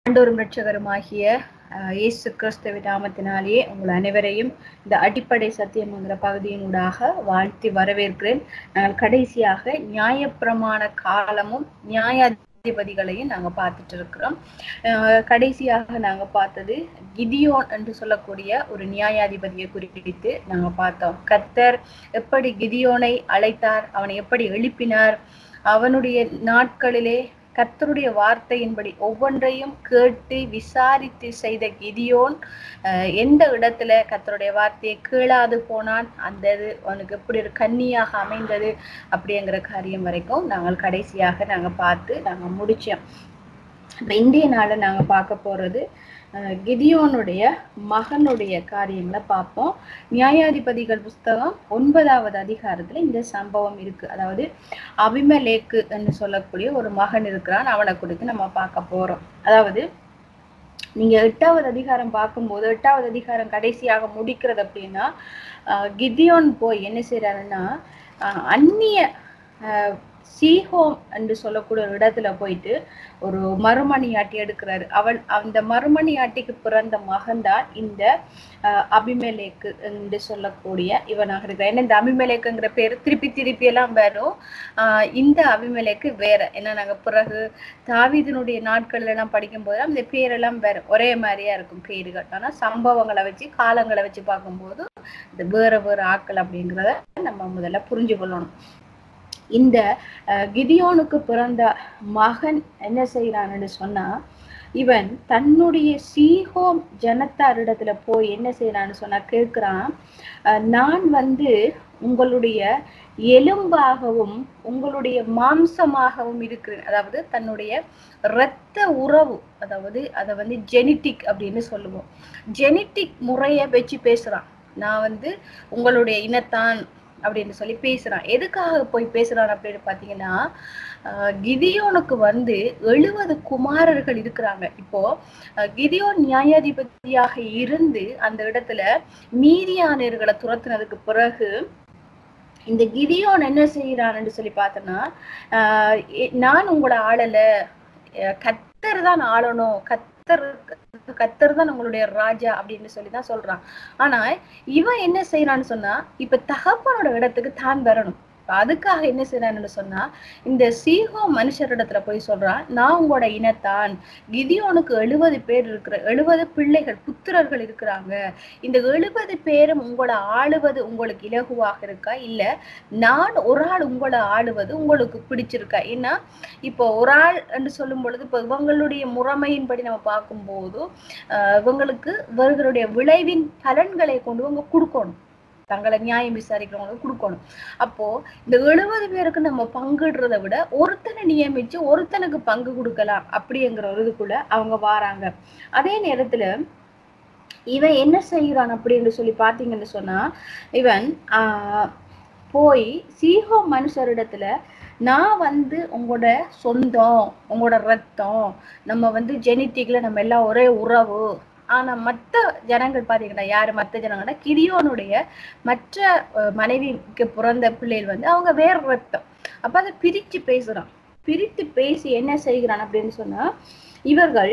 ஆண்டோரும் ரட்சகருமாகிய அஹ், இயேசு கிறிஸ்துவ நாமத்தினாலேயே உங்கள் அனைவரையும் இந்த அடிப்படை சத்தியம் என்கிற பகுதியினூடாக வாழ்த்தி வரவேற்கிறேன் நாங்கள் கடைசியாக நியாயப்பிரமாண காலமும் நியாயாதிபதிகளையும் நாங்க பார்த்துட்டு இருக்கிறோம் அஹ், கடைசியாக நாங்க பார்த்தது கிதியோன் என்று சொல்லக்கூடிய ஒரு நியாயாதிபதியை குறிப்பிட்டு நாங்க பார்த்தோம் கர்த்தர் எப்படி கிதியோனை அழைத்தார் அவனை எப்படி எழுப்பினார் அவனுடைய நாட்களிலே கர்த்தருடைய வார்த்தையின்படி ஒவ்வொன்றையும் கேட்டு விசாரித்து செய்த கிதியோன் அஹ், எந்த இடத்துல கர்த்தருடைய வார்த்தையை கேளாது போனான் அந்த இது அவனுக்கு எப்படி ஒரு கன்னியாக அமைந்தது அப்படிங்கிற காரியம் வரைக்கும் நாங்கள் கடைசியாக நாங்க பார்த்து நாங்க முடிச்சோம் இப்ப இந்திய நாளை நாங்க பார்க்க போறது அஹ், கிதியோனுடைய மகனுடைய காரியங்களை பார்ப்போம் நியாயாதிபதிகள் புஸ்தகம் ஒன்பதாவது அதிகாரத்துல இந்த சம்பவம் இருக்கு அதாவது அபிமலேக்கு என்று சொல்லக்கூடிய ஒரு மகன் இருக்கிறான் அவனை குறித்து நம்ம பார்க்க போறோம் அதாவது நீங்க எட்டாவது அதிகாரம் பார்க்கும்போது எட்டாவது அதிகாரம் கடைசியாக முடிக்கிறது அப்படின்னா ஆஹ் கிதியோன் போய் என்ன செய்யறாருன்னா ஆஹ் அந்நிய ஆஹ் சீஹோம் என்று சொல்லக்கூடிய ஒரு இடத்துல போயிட்டு ஒரு மறுமணியாட்டி எடுக்கிறாரு அவள் அந்த மறுமணியாட்டிக்கு பிறந்த மகன்தான் இந்த ஆஹ் அபிமெலேக்கு என்று சொல்லக்கூடிய இவனாக இருக்கிறார் ஏன்னா இந்த அபிமெலேக்குங்கிற பேர் திருப்பி திருப்பி எல்லாம் வரும் ஆஹ் இந்த அபிமெலேக்கு வேற ஏன்னா நாங்க பிறகு தாவீதினுடைய நாட்கள் எல்லாம் படிக்கும்போது அந்த பேரெல்லாம் வேற ஒரே மாதிரியா இருக்கும் பேர்கள் ஆனா சம்பவங்களை வச்சு காலங்களை வச்சு பார்க்கும்போது இது வேற வேற ஆக்கள் அப்படிங்கிறத நம்ம முதல்ல புரிஞ்சு கொள்ளணும் இந்த அஹ், கிதியோனுக்கு பிறந்த மகன் என்ன செய்யறான்னு சொன்னா இவன் தன்னுடைய சீஹோம் ஜனத்தாரிடத்துல போய் என்ன செய்யறான்னு சொன்னா கேட்கிறான் அஹ், நான் வந்து உங்களுடைய எலும்பாகவும் உங்களுடைய மாம்சமாகவும் இருக்கிறேன் அதாவது தன்னுடைய இரத்த உறவு அதாவது அதை வந்து ஜெனிட்டிக் அப்படின்னு சொல்லுவோம் ஜெனிட்டிக் முறையை வச்சு பேசுறான் நான் வந்து உங்களுடைய இனத்தான் அப்படின்னு சொல்லி பேசுறான் எதுக்காக போய் பேசுறான் அப்படின்னு பாத்தீங்கன்னா ஆஹ் கிதியோனுக்கு வந்து எழுபது குமாரர்கள் இருக்கிறாங்க இப்போ ஆஹ் கிதியோன் நியாயாதிபதியாக இருந்து அந்த இடத்துல மீதியானர்களை துரத்துனதுக்கு பிறகு இந்த கிதியோன் என்ன செய்யறான்னு சொல்லி பார்த்தோன்னா ஆஹ் எ- நான் உங்களை ஆளல அஹ் கத்தர் தான் ஆளணும் கத்தர் கத்தர் தான் உங்களுடைய ராஜா அப்படின்னு சொல்லி தான் சொல்றான் ஆனா இவன் என்ன செய்யறான்னு சொன்னா இப்ப தகப்பனோட இடத்துக்கு தான் வரணும் இப்ப அதுக்காக என்ன செய்யறான்னு சொன்னா இந்த சீகோ மனுஷரிடத்துல போய் சொல்றான் நான் உங்களோட இனத்தான் கிதியோனுக்கு எழுபது பேர் இருக்கிற எழுபது பிள்ளைகள் புத்திரர்கள் இருக்கிறாங்க இந்த எழுபது பேரும் உங்களை ஆளுவது உங்களுக்கு இலகுவாக இருக்கா இல்ல நான் ஒரு ஆள் உங்களை ஆளுவது உங்களுக்கு பிடிச்சிருக்கா ஏன்னா இப்போ ஒரு ஆள் என்று சொல்லும் பொழுது இப்போ இவங்களுடைய முறைமையின்படி நம்ம பார்க்கும்போது ஆஹ் இவங்களுக்கு இவர்களுடைய விளைவின் பலன்களை கொண்டு இவங்க கொடுக்கணும் தங்களை நியாயம் விசாரிக்கிறவங்களுக்கு கொடுக்கணும் அப்போ இந்த எழுபது பேருக்கு நம்ம பங்கிடுறதை விட ஒருத்தனை நியமிச்சு ஒருத்தனுக்கு பங்கு கொடுக்கலாம் அப்படிங்கிற ஒரு இதுக்குள்ள அவங்க வாராங்க அதே நேரத்துல இவன் என்ன செய்யறான் அப்படின்னு சொல்லி பாத்தீங்கன்னு சொன்னா இவன் ஆஹ் போய் சீஹோ மனுஷரிடத்துல நான் வந்து உங்களோட சொந்தம் உங்களோட ரத்தம் நம்ம வந்து ஜெனிட்டிக்ல நம்ம எல்லாம் ஒரே உறவு ஆனா மத்த ஜனங்கள் பாத்தீங்கன்னா யாரு மத்த ஜனங்கன்னா கிரியோனுடைய மற்ற அஹ், மனைவிக்கு பிறந்த பிள்ளைகள் வந்து அவங்க வேற ரத்தம் அப்ப அதை பிரிச்சு பேசுறான் பிரித்து பேசி என்ன செய்கிறான் அப்படின்னு சொன்னா இவர்கள்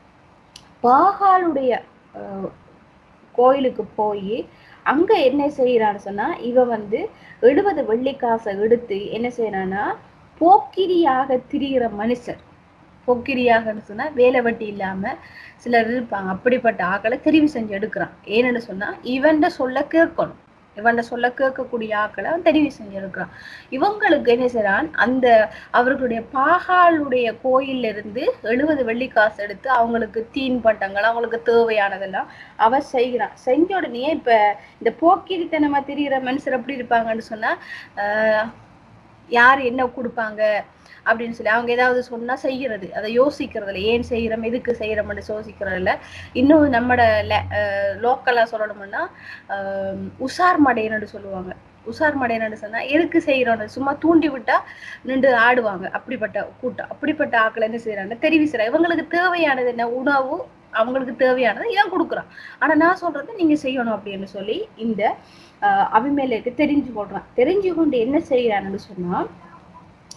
பாகாலுடைய அஹ், கோயிலுக்கு போய் அங்க என்ன செய்யறான்னு சொன்னா இவன் வந்து எழுபது வெள்ளிக்காசை எடுத்து என்ன செய்யறான்னா போக்கிரியாக திரிகிற மனுஷர் போக்கிரியாகன்னு சொன்னா வேலை வெட்டி இல்லாம சிலர் இருப்பாங்க அப்படிப்பட்ட ஆக்களை தெரிவு செஞ்சு எடுக்கிறான் ஏன்னு சொன்னா இவன்ட சொல்ல கேட்கணும் இவன்ட சொல்ல கேட்கக்கூடிய ஆக்களை அவன் தெரிவு செஞ்சு எடுக்கிறான் இவங்களுக்கு என்ன செய்றான் அந்த அவர்களுடைய பாகாலுடைய கோயில்ல இருந்து எழுபது வெள்ளிக்காசு எடுத்து அவங்களுக்கு தீன் பண்டங்கள் அவங்களுக்கு தேவையானதெல்லாம் அவன் செய்கிறான் செஞ்ச உடனே இப்ப இந்த போக்கிரித்தனமா தெரிகிற மனுஷர் எப்படி இருப்பாங்கன்னு சொன்னா ஆஹ் யார் என்ன கொடுப்பாங்க அப்படின்னு சொல்லி அவங்க ஏதாவது சொன்னா செய்யறது அதை யோசிக்கிறது இல்லை ஏன் செய்யறோம் எதுக்கு செய்யறோம்னு யோசிக்கிறது இல்ல இன்னும் நம்மட லோக்கலா சொல்லணும்னா ஆஹ் உசார் மடையன்னு சொல்லுவாங்க உசார் மடையன்னு சொன்னா எதுக்கு செய்யறோம்னு சும்மா தூண்டி விட்டா நின்று ஆடுவாங்க அப்படிப்பட்ட கூட்டம் அப்படிப்பட்ட ஆட்கள் என்ன செய்யறாங்க தெரிவி செய்யறாங்க இவங்களுக்கு தேவையானது என்ன உணவு அவங்களுக்கு தேவையானது இவன் கொடுக்குறான் ஆனா நான் சொல்றது நீங்க செய்யணும் அப்படின்னு சொல்லி இந்த ஆஹ் அபிமேலுக்கு தெரிஞ்சு கொள்றான் தெரிஞ்சு கொண்டு என்ன செய்யறான்னு சொன்னா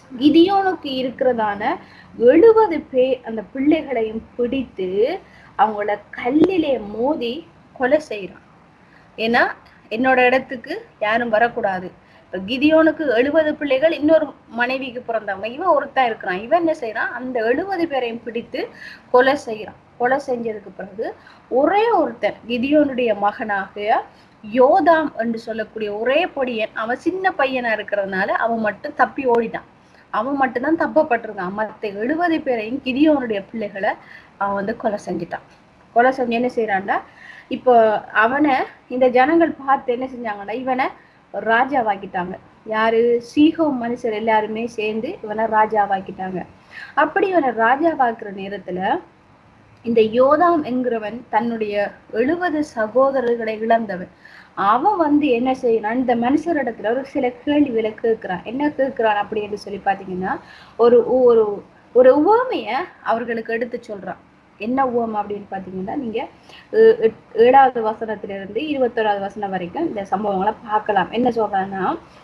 கிதியோனுக்கு இருக்கிறதான எழுபது பேர் அந்த பிள்ளைகளையும் பிடித்து அவங்கள கல்லிலே மோதி கொலை செய்யறான் ஏன்னா என்னோட இடத்துக்கு யாரும் வரக்கூடாது இப்ப கிதியோனுக்கு எழுபது பிள்ளைகள் இன்னொரு மனைவிக்கு பிறந்தவங்க இவன் ஒருத்தன் இருக்கிறான் இவன் என்ன செய்யறான் அந்த எழுபது பேரையும் பிடித்து கொலை செய்யறான் கொலை செஞ்சதுக்கு பிறகு ஒரே ஒருத்தன் கிதியோனுடைய மகனாக யோதாம் என்று சொல்லக்கூடிய ஒரே பொடியன் அவன் சின்ன பையனா இருக்கிறதுனால அவன் மட்டும் தப்பி ஓடிட்டான் அவன் மட்டும்தான் தப்பப்பட்டிருக்கான் மத்த எழுபது பேரையும் கிதியோனுடைய பிள்ளைகளை அவன் வந்து கொலை செஞ்சுட்டான் கொலை செஞ்சு என்ன செய்யறான்டா இப்போ அவனை இந்த ஜனங்கள் பார்த்து என்ன செஞ்சாங்கன்னா இவனை ராஜாவாக்கிட்டாங்க யாரு சீகோ மனுஷர் எல்லாருமே சேர்ந்து இவனை ராஜாவாக்கிட்டாங்க அப்படி இவனை ராஜாவாக்குற நேரத்துல இந்த யோதாம் என்கிறவன் தன்னுடைய எழுபது சகோதரர்களை இழந்தவன் அவன் வந்து என்ன செய்யறான் இந்த மனுஷரிடத்துல ஒரு சில கேள்விகளை கேட்கிறான் என்ன கேட்கிறான் அப்படின்னு சொல்லி பாத்தீங்கன்னா ஒரு ஒரு ஒரு உவமைய அவர்களுக்கு எடுத்து சொல்றான் என்ன உவம் அப்படின்னு பாத்தீங்கன்னா நீங்க ஏ- எட்- ஏழாவது வசனத்துல இருந்து இருபத்தோராவது வசனம் வரைக்கும் இந்த சம்பவங்களை பார்க்கலாம் என்ன சொல்றான்னா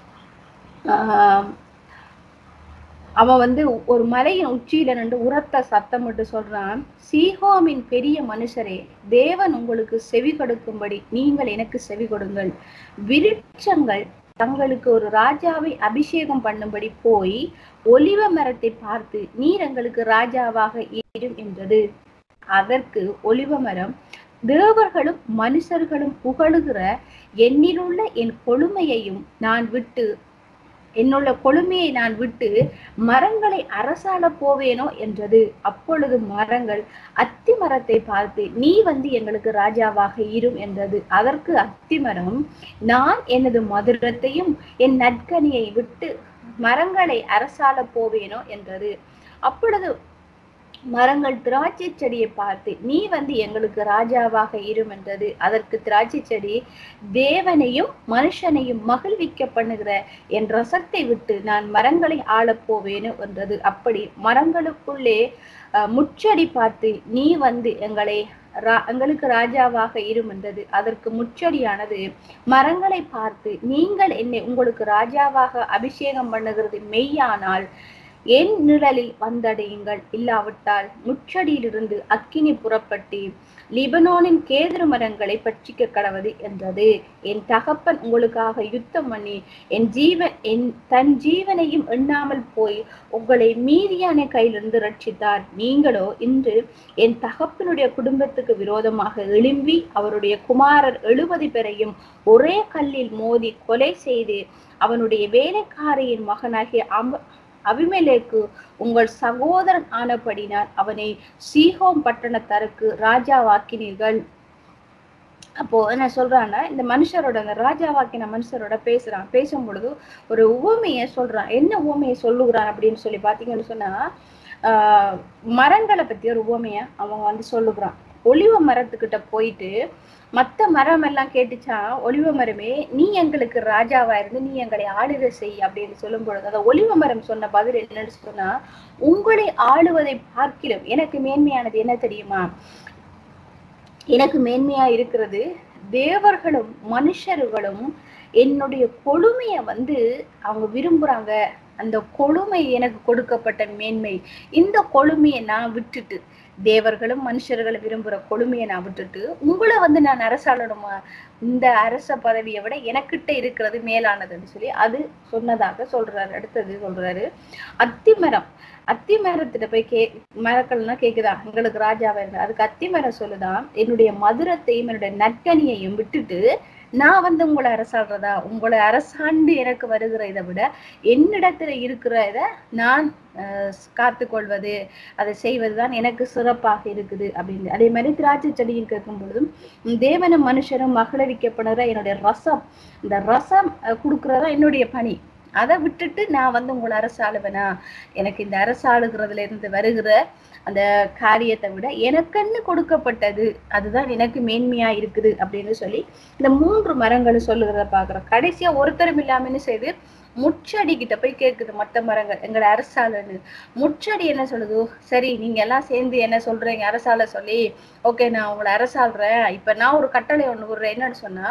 ஆஹ் அவன் வந்து ஒரு மலையின் உச்சியில நின்று உரத்த சத்தமிட்டு சொல்றான் சீகோமின் பெரிய மனுஷரே தேவன் உங்களுக்கு செவி கொடுக்கும்படி நீங்கள் எனக்கு செவி கொடுங்கள் விருட்சங்கள் தங்களுக்கு ஒரு ராஜாவை அபிஷேகம் பண்ணும்படி போய் ஒலிவ மரத்தை பார்த்து நீர் எங்களுக்கு ராஜாவாக இரும் என்றது அதற்கு ஒலிவ மரம் தேவர்களும் மனுஷர்களும் புகழுகிற என்னிலுள்ள என் கொழுமையையும் நான் விட்டு என்னுள்ள கொழுமையை நான் விட்டு மரங்களை அரசாள போவேனோ என்றது அப்பொழுது மரங்கள் அத்தி மரத்தை பார்த்து நீ வந்து எங்களுக்கு ராஜாவாக இரும் என்றது அதற்கு அத்திமரம் நான் எனது மதுரத்தையும் என் நற்கனியை விட்டு மரங்களை அரசாள போவேனோ என்றது அப்பொழுது மரங்கள் திராட்சை செடியை பார்த்து நீ வந்து எங்களுக்கு ராஜாவாக இரும் என்றது அதற்கு திராட்சை செடி தேவனையும் மனுஷனையும் மகிழ்விக்க பண்ணுகிற என் ரசத்தை விட்டு நான் மரங்களை ஆளப் போவேனோ என்றது அப்படி மரங்களுக்குள்ளே அஹ், முச்செடி பார்த்து நீ வந்து எங்களை ரா- எங்களுக்கு ராஜாவாக இரும் என்றது அதற்கு முச்செடியானது மரங்களை பார்த்து நீங்கள் என்னை உங்களுக்கு ராஜாவாக அபிஷேகம் பண்ணுகிறது மெய்யானால் என் நிழலில் வந்தடையுங்கள் இல்லாவிட்டால் முச்சடியிலிருந்து அக்கினி புறப்பட்டு லிபனோனின் கேதுரு மரங்களை பட்சிக்க கடவது என்றது என் தகப்பன் உங்களுக்காக யுத்தம் பண்ணி என் ஜீவன் என் தன் ஜீவனையும் எண்ணாமல் போய் உங்களை மீதியான கையிலிருந்து ரட்சித்தார் நீங்களோ இன்று என் தகப்பனுடைய குடும்பத்துக்கு விரோதமாக எழும்பி அவருடைய குமாரர் எழுபது பேரையும் ஒரே கல்லில் மோதி கொலை செய்து அவனுடைய வேலைக்காரியின் மகனாகிய அம அபிமெலேக்கு உங்கள் சகோதரன் ஆனபடினால் அவனை சீகோம் பட்டணத்தாருக்கு ராஜாவாக்கினீர்கள் அப்போ என்ன சொல்றான்னா இந்த மனுஷரோட அந்த ராஜாவாக்கின மனுஷரோட பேசுறான் பேசும் பொழுது ஒரு உவமையை சொல்றான் என்ன உவமையை சொல்லுகிறான் அப்படின்னு சொல்லி பாத்தீங்கன்னு சொன்னா ஆஹ் மரங்களை பத்தி ஒரு உவமைய அவன் வந்து சொல்லுகிறான் ஒலிவ மரத்துக்கிட்ட போயிட்டு மத்த மரம் எல்லாம் கேட்டுச்சா ஒலிவ மரமே நீ எங்களுக்கு ராஜாவா இருந்து நீ எங்களை ஆளுகை செய் அப்படின்னு சொல்லும் பொழுது அந்த ஒலிவ மரம் சொன்ன பதில் என்னன்னு சொன்னா உங்களை ஆளுவதை பார்க்கிலும் எனக்கு மேன்மையானது என்ன தெரியுமா எனக்கு மேன்மையா இருக்கிறது தேவர்களும் மனுஷர்களும் என்னுடைய கொழுமைய வந்து அவங்க விரும்புறாங்க அந்த கொழுமை எனக்கு கொடுக்கப்பட்ட மேன்மை இந்த கொழுமையை நான் விட்டுட்டு தேவர்களும் மனுஷர்களும் விரும்புற கொழுமையை நான் விட்டுட்டு உங்களை வந்து நான் அரசாளணுமா இந்த அரச பதவியை விட எனக்கிட்ட இருக்கிறது மேலானதுன்னு சொல்லி அது சொன்னதாக சொல்றாரு அடுத்தது சொல்றாரு அத்திமரம் அத்தி மரத்துல போய் கே மரக்கள்னா கேக்குதா எங்களுக்கு ராஜாவா இருந்தா அதுக்கு அத்தி மரம் சொல்லுதான் என்னுடைய மதுரத்தையும் என்னுடைய நற்கனியையும் விட்டுட்டு நான் வந்து உங்களை அரசாடுறதா உங்களை அரசாண்டு எனக்கு வருகிற இதை விட என்னிடத்துல இருக்கிற இதை நான் அஹ், காத்துக்கொள்வது அதை செய்வதுதான் எனக்கு சிறப்பாக இருக்குது அப்படின்னு அதே மாதிரி திராட்சை செடியும் கேட்கும் பொழுதும் உம், தேவனும் மனுஷரும் மகளவிக்கப்படுற என்னுடைய ரசம் இந்த ரசம் அஹ், கொடுக்கறதா என்னுடைய பணி அதை விட்டுட்டு நான் வந்து உங்களை அரசாளுவேனா எனக்கு இந்த அரசாளுகிறதுல இருந்து வருகிற அந்த காரியத்தை விட எனக்குன்னு கொடுக்கப்பட்டது அதுதான் எனக்கு மேன்மையா இருக்குது அப்படின்னு சொல்லி இந்த மூன்று மரங்களும் சொல்லுகிறத பாக்குறோம் கடைசியா ஒருத்தரும் இல்லாம என்ன செய்து முச்சடி கிட்ட போய் கேக்குது மத்த மரங்கள் எங்களை அரசாளுன்னு முச்சடி என்ன சொல்லுது சரி நீங்க எல்லாம் சேர்ந்து என்ன சொல்றீங்க அரசாள சொல்லி ஓகே நான் உங்களை அரசாள்றேன் இப்ப நான் ஒரு கட்டளை ஒண்ணு விடுறேன் என்னன்னு சொன்னா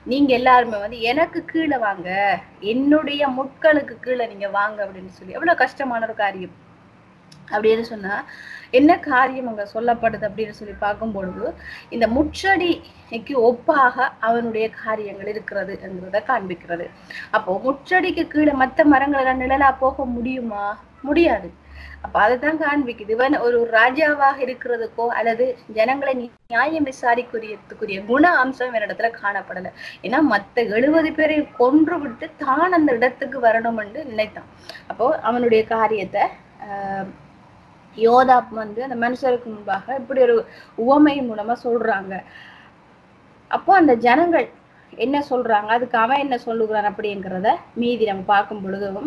நீங்க எல்லாருமே வந்து எனக்கு கீழே வாங்க என்னுடைய முட்களுக்கு கீழே நீங்க வாங்க அப்படின்னு சொல்லி எவ்வளவு கஷ்டமான ஒரு காரியம் அப்படின்னு சொன்னா என்ன காரியம் அங்க சொல்லப்படுது அப்படின்னு சொல்லி பார்க்கும் பொழுது இந்த முச்சடிக்கு ஒப்பாக அவனுடைய காரியங்கள் இருக்கிறது என்கிறத காண்பிக்கிறது அப்போ முச்சடிக்கு கீழே மத்த மரங்கள் எல்லாம் நிழலா போக முடியுமா முடியாது அப்ப அதுதான் காண்பிக்குது இவன் ஒரு ராஜாவாக இருக்கிறதுக்கோ அல்லது ஜனங்களை நியாயம் விசாரிக்குரியதுக்குரிய குண அம்சம் இடத்துல காணப்படல ஏன்னா மத்த எழுபது பேரை கொன்று விட்டு தான் அந்த இடத்துக்கு வரணும் என்று நினைத்தான் அப்போ அவனுடைய காரியத்தை ஆஹ் யோதாப் வந்து அந்த மனுஷருக்கு முன்பாக இப்படி ஒரு உவமை மூலமா சொல்றாங்க அப்போ அந்த ஜனங்கள் என்ன சொல்றாங்க அதுக்கு அவன் என்ன சொல்லுகிறான் அப்படிங்கிறத மீதி நம்ம பார்க்கும் பொழுதும்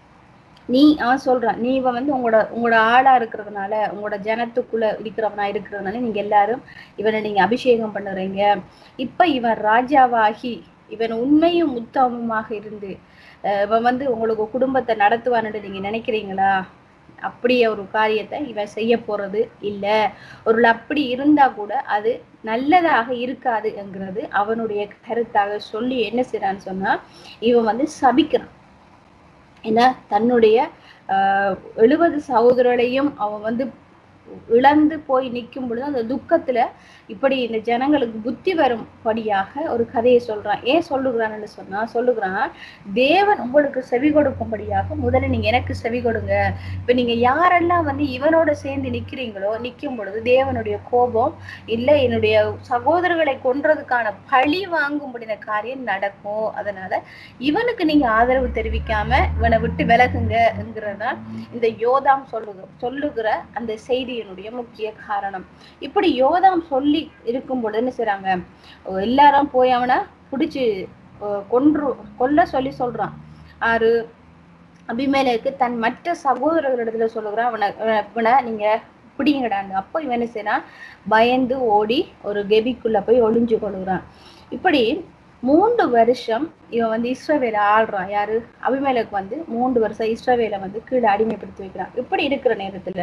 நீ அவன் சொல்றான் நீ இவன் வந்து உங்களோட உங்களோட ஆளா இருக்கிறதுனால உங்களோட ஜனத்துக்குள்ள இருக்கிறவனா இருக்கிறதுனால நீங்க எல்லாரும் இவனை நீங்க அபிஷேகம் பண்ணுறீங்க இப்ப இவன் ராஜாவாகி இவன் உண்மையும் உத்தமமாக இருந்து அஹ் இவன் வந்து உங்களுக்கு குடும்பத்தை நடத்துவான்னு நீங்க நினைக்கிறீங்களா அப்படி ஒரு காரியத்தை இவன் செய்ய போறது இல்ல ஒரு அப்படி இருந்தா கூட அது நல்லதாக இருக்காது என்கிறது அவனுடைய கருத்தாக சொல்லி என்ன செய்றான்னு சொன்னா இவன் வந்து சபிக்கிறான் ஏன்னா தன்னுடைய ஆஹ் எழுபது சகோதரர்களையும் அவன் வந்து இழந்து போய் நிற்கும் பொழுது அந்த துக்கத்துல இப்படி இந்த ஜனங்களுக்கு புத்தி வரும்படியாக ஒரு கதையை சொல்றான் ஏன் சொல்லுகிறான்னு சொன்னா சொல்லுகிறான் தேவன் உங்களுக்கு செவி கொடுக்கும்படியாக முதல்ல நீங்க எனக்கு செவி கொடுங்க இப்ப நீங்க யாரெல்லாம் வந்து இவனோட சேர்ந்து நிக்கிறீங்களோ நிக்கும் பொழுது தேவனுடைய கோபம் இல்ல என்னுடைய சகோதரர்களை கொன்றதுக்கான பழி வாங்கும்படின காரியம் நடக்கும் அதனால இவனுக்கு நீங்க ஆதரவு தெரிவிக்காம இவனை விட்டு விலகுங்கிறதான் இந்த யோதாம் சொல்லுக சொல்லுகிற அந்த செய்தியினுடைய முக்கிய காரணம் இப்படி யோதாம் சொல்லி இருக்கும் பொழுது என்ன செய்றாங்க எல்லாரும் போய் அவனை பிடிச்சு அஹ் கொன்று கொல்ல சொல்லி சொல்றான் ஆறு அபிமேலேக்கு தன் மற்ற சகோதரர்களிடத்துல சொல்லுகிறான் அவனை அஹ் இவனை நீங்க பிடிங்கடான்னு அப்போ இவன் என்ன செய்யறான் பயந்து ஓடி ஒரு கெபிக்குள்ள போய் ஒளிஞ்சு கொள்கிறான் இப்படி மூன்று வருஷம் இவன் வந்து இஸ்ரவேலை ஆள்றான் யாரு அபிமேலுக்கு வந்து மூன்று வருஷம் இஸ்ரவேலை வந்து கீழே அடிமைப்படுத்தி வைக்கிறான் இப்படி இருக்கிற நேரத்துல